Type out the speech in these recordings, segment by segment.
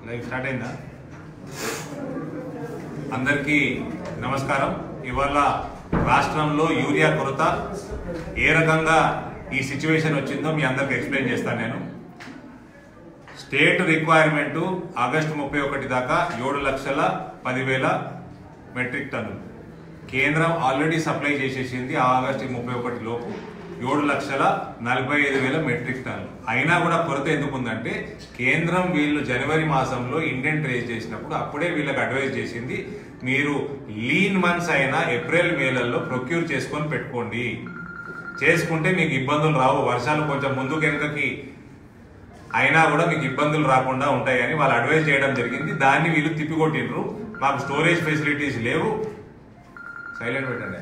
Live start అయిందా అందరికీ నమస్కారం ఇవాళ రాష్ట్రంలో యూరియా కొరత ఏ రకంగా ఈ సిచ్యువేషన్ వచ్చిందో మీ అందరికి ఎక్స్ప్లెయిన్ చేస్తాను నేను స్టేట్ రిక్వైర్మెంట్ ఆగస్టు ముప్పై ఒకటి దాకా ఏడు లక్షల పదివేల మెట్రిక్ టన్నులు కేంద్రం ఆల్రెడీ సప్లై చేసేసింది ఆగస్టు ముప్పై ఒకటి లోపు ఏడు లక్షల నలభై ఐదు వేల మెట్రిక్ టన్నులు అయినా కూడా కొరత ఎందుకు ఉందంటే కేంద్రం వీళ్ళు జనవరి మాసంలో ఇండియన్ రేజ్ చేసినప్పుడు అప్పుడే వీళ్ళకి అడ్వైజ్ చేసింది మీరు లీన్ మంత్స్ అయినా ఏప్రిల్ మేలలో ప్రొక్యూర్ చేసుకొని పెట్టుకోండి చేసుకుంటే మీకు ఇబ్బందులు రావు వర్షాలు కొంచెం ముందుకు వెనుకకి అయినా కూడా మీకు ఇబ్బందులు రాకుండా ఉంటాయని వాళ్ళు అడ్వైజ్ చేయడం జరిగింది దాన్ని వీళ్ళు తిప్పికొట్టిండ్రు మాకు స్టోరేజ్ ఫెసిలిటీస్ లేవు సైలెంట్ పెట్టండి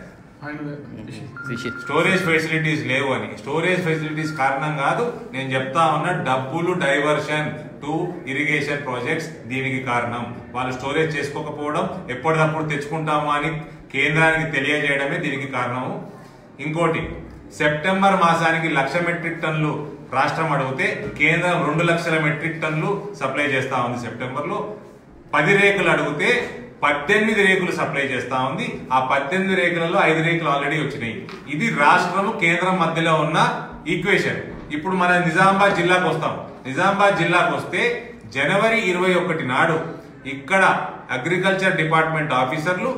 స్టోరేజ్ ఫెసిలిటీస్ లేవు అని స్టోరేజ్ ఫెసిలిటీస్ కారణం కాదు నేను చెప్తా ఉన్న డబ్బులు డైవర్షన్ టు ఇరిగేషన్ ప్రాజెక్ట్స్ దీనికి కారణం వాళ్ళు స్టోరేజ్ చేసుకోకపోవడం ఎప్పటికప్పుడు తెచ్చుకుంటాము అని కేంద్రానికి తెలియజేయడమే దీనికి కారణము ఇంకోటి సెప్టెంబర్ మాసానికి లక్ష మెట్రిక్ టన్నులు రాష్ట్రం అడిగితే కేంద్రం రెండు లక్షల మెట్రిక్ టన్నులు సప్లై చేస్తా ఉంది సెప్టెంబర్లో పది రేకులు అడిగితే పద్దెనిమిది రేకులు సప్లై చేస్తా ఉంది ఆ పద్దెనిమిది రేకులలో ఐదు రేకులు ఆల్రెడీ వచ్చినాయి ఇది రాష్ట్రము కేంద్రం మధ్యలో ఉన్న ఈక్వేషన్ ఇప్పుడు మన నిజామాబాద్ జిల్లాకు వస్తాం నిజామాబాద్ జిల్లాకు వస్తే జనవరి ఇరవై ఒకటి నాడు ఇక్కడ అగ్రికల్చర్ డిపార్ట్మెంట్ ఆఫీసర్లు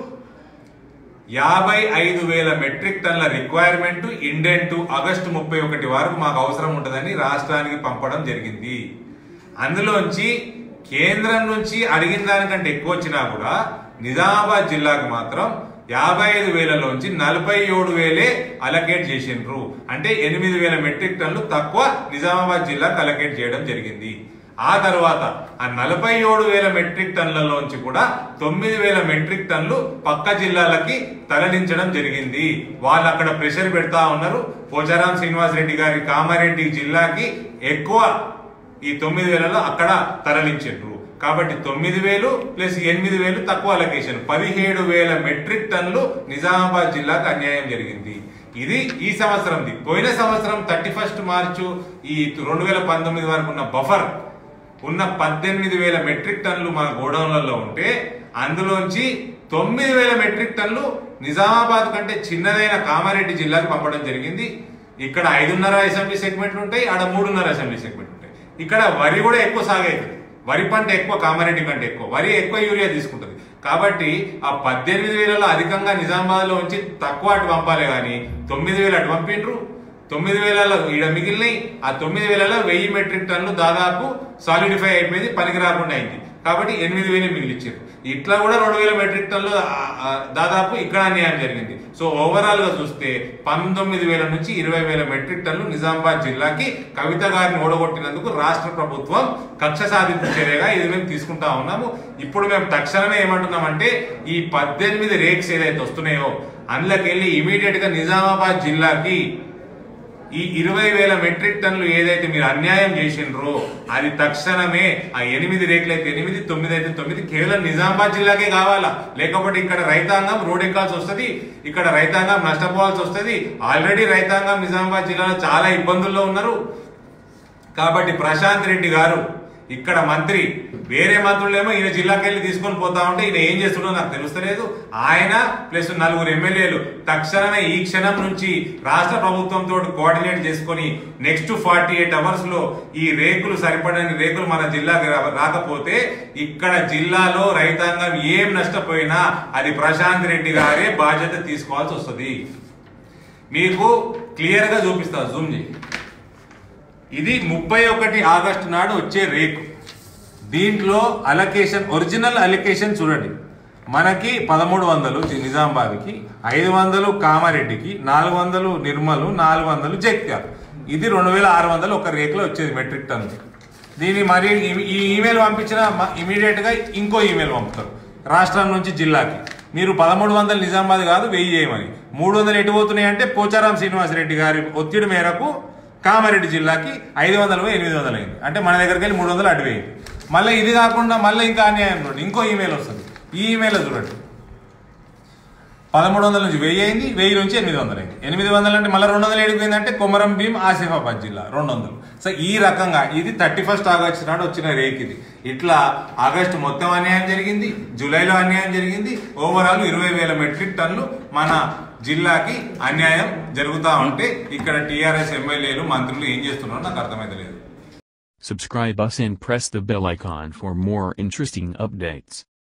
యాభై ఐదు వేల మెట్రిక్ టన్ల రిక్వైర్మెంట్ ఇండెంట్ ఆగస్టు ముప్పై ఒకటి వరకు మాకు అవసరం ఉంటుందని రాష్ట్రానికి పంపడం జరిగింది అందులోంచి కేంద్రం నుంచి అడిగిన దానికంటే ఎక్కువ వచ్చినా కూడా నిజామాబాద్ జిల్లాకు మాత్రం యాభై ఐదు వేలలోంచి నలభై ఏడు వేలే అలకేట్ చేసిండ్రు అంటే ఎనిమిది వేల మెట్రిక్ టన్లు తక్కువ నిజామాబాద్ జిల్లాకు అలకేట్ చేయడం జరిగింది ఆ తర్వాత ఆ నలభై ఏడు వేల మెట్రిక్ టన్లలోంచి కూడా తొమ్మిది వేల మెట్రిక్ టన్లు పక్క జిల్లాలకి తరలించడం జరిగింది వాళ్ళు అక్కడ ప్రెషర్ పెడతా ఉన్నారు పోచారాం శ్రీనివాస్ రెడ్డి గారి కామారెడ్డి జిల్లాకి ఎక్కువ ఈ తొమ్మిది వేలలో అక్కడ తరలించారు కాబట్టి తొమ్మిది వేలు ప్లస్ ఎనిమిది వేలు తక్కువ అలొకేషన్ పదిహేడు వేల మెట్రిక్ టన్లు నిజామాబాద్ జిల్లాకు అన్యాయం జరిగింది ఇది ఈ సంవత్సరంది పోయిన సంవత్సరం థర్టీ ఫస్ట్ మార్చు ఈ రెండు వేల పంతొమ్మిది వరకు ఉన్న బఫర్ ఉన్న పద్దెనిమిది వేల మెట్రిక్ టన్లు మన గోడౌన్లలో ఉంటే అందులోంచి తొమ్మిది వేల మెట్రిక్ టన్లు నిజామాబాద్ కంటే చిన్నదైన కామారెడ్డి జిల్లాకు పంపడం జరిగింది ఇక్కడ ఐదున్నర అసెంబ్లీ సెగ్మెంట్లు ఉంటాయి ఆడ మూడున్నర అసెంబ్లీ సెగ్మెంట్ ఉంటాయి ఇక్కడ వరి కూడా ఎక్కువ సాగైతుంది వరి పంట ఎక్కువ కామారెడ్డి కంటే ఎక్కువ వరి ఎక్కువ యూరియా తీసుకుంటుంది కాబట్టి ఆ పద్దెనిమిది వేలలో అధికంగా నిజామాబాద్లో ఉంచి తక్కువ అటు పంపాలి కానీ తొమ్మిది వేలు అటు పంపిండ్రు తొమ్మిది వేలలో ఈడ మిగిలినాయి ఆ తొమ్మిది వేలలో వెయ్యి మెట్రిక్ టన్నులు దాదాపు సాలిడిఫై అయిపోయింది పనికి రాకుండా అయింది కాబట్టి ఎనిమిది వేలు మిగిలిచ్చారు ఇట్లా కూడా రెండు వేల మెట్రిక్ టన్నులు ఆ, ఆ, దాదాపు ఇక్కడ అన్యాయం జరిగింది సో ఓవరాల్ గా చూస్తే పంతొమ్మిది వేల నుంచి ఇరవై వేల మెట్రిక్ టన్నులు నిజామాబాద్ జిల్లాకి కవిత గారిని ఓడగొట్టినందుకు రాష్ట్ర ప్రభుత్వం కక్ష సాధింపు చర్యగా ఇది మేము తీసుకుంటా ఉన్నాము ఇప్పుడు మేము తక్షణమే ఏమంటున్నామంటే ఈ పద్దెనిమిది రేక్స్ ఏదైతే వస్తున్నాయో అందులోకి వెళ్ళి ఇమీడియట్ గా నిజామాబాద్ జిల్లాకి ఈ ఇరవై వేల మెట్రిక్ టన్నులు ఏదైతే మీరు అన్యాయం చేసిండ్రో అది తక్షణమే ఆ ఎనిమిది రేట్లు అయితే ఎనిమిది తొమ్మిది అయితే తొమ్మిది కేవలం నిజామాబాద్ జిల్లాకే కావాలా లేకపోతే ఇక్కడ రైతాంగం రోడ్ ఎక్కాల్సి వస్తుంది ఇక్కడ రైతాంగం నష్టపోవాల్సి వస్తుంది ఆల్రెడీ రైతాంగం నిజామాబాద్ జిల్లాలో చాలా ఇబ్బందుల్లో ఉన్నారు కాబట్టి ప్రశాంత్ రెడ్డి గారు ఇక్కడ మంత్రి వేరే మంత్రులేమో ఈయన జిల్లాకి వెళ్ళి తీసుకొని పోతా ఉంటే ఈయన ఏం చేస్తుండో నాకు తెలుస్తలేదు ఆయన ప్లస్ నలుగురు ఎమ్మెల్యేలు తక్షణమే ఈ క్షణం నుంచి రాష్ట్ర ప్రభుత్వంతో కోఆర్డినేట్ చేసుకొని నెక్స్ట్ ఫార్టీ ఎయిట్ అవర్స్ లో ఈ రేకులు సరిపడని రేకులు మన జిల్లాకి రా- రాకపోతే ఇక్కడ జిల్లాలో రైతాంగం ఏం నష్టపోయినా అది ప్రశాంత్ రెడ్డి గారే బాధ్యత తీసుకోవాల్సి వస్తుంది మీకు క్లియర్ గా చూపిస్తా జూమ్ చేయి ఇది ముప్పై ఒకటి ఆగస్టు నాడు వచ్చే రేకు దీంట్లో అలొకేషన్ ఒరిజినల్ అలొకేషన్ చూడండి మనకి పదమూడు వందలు నిజామాబాద్కి ఐదు వందలు కామారెడ్డికి నాలుగు వందలు నిర్మలు నాలుగు వందలు జగిత్యాల ఇది రెండు వేల ఆరు వందలు ఒక రేకులో వచ్చేది మెట్రిక్ టన్ దీన్ని మరి ఈ- ఈ ఈమెయిల్ పంపించిన ఇమీడియట్ గా ఇంకో ఈమెయిల్ పంపుతారు రాష్ట్రం నుంచి జిల్లాకి మీరు పదమూడు వందలు నిజామాబాద్ కాదు వెయ్యి చేయమని మూడు వందలు ఎటు పోతున్నాయి అంటే పోచారాం శ్రీనివాసరెడ్డి గారి ఒత్తిడి మేరకు కామారెడ్డి జిల్లాకి ఐదు వందలు పోయి ఎనిమిది వందలు అయింది అంటే మన దగ్గరికి వెళ్ళి మూడు వందలు అటు వేయింది మళ్ళీ ఇది కాకుండా మళ్ళీ ఇంకా అన్యాయం చూడండి ఇంకో ఈమెయిల్ వస్తుంది ఈ ఈమెయిల్ చూడండి పదమూడు వందల నుంచి వెయ్యి అయింది వెయ్యి నుంచి ఎనిమిది వందలు అయింది ఎనిమిది వందలు అంటే మళ్ళీ రెండు వందలు ఏడిపోయిందంటే కొమరం భీం ఆసిఫాబాద్ జిల్లా రెండు వందలు సో ఈ రకంగా ఇది థర్టీ ఫస్ట్ ఆగస్టు నాడు వచ్చిన రేక్ ఇది ఇట్లా ఆగస్టు మొత్తం అన్యాయం జరిగింది జూలైలో అన్యాయం జరిగింది ఓవరాల్ ఇరవై వేల మెట్రిక్ టన్నులు మన జిల్లాకి అన్యాయం జరుగుతా ఉంటే ఇక్కడ టీఆర్ఎస్ ఎమ్మెల్యేలు మంత్రులు ఏం చేస్తున్నారో నాకు అర్థమైతలేదు Subscribe us and press the bell icon for more interesting updates.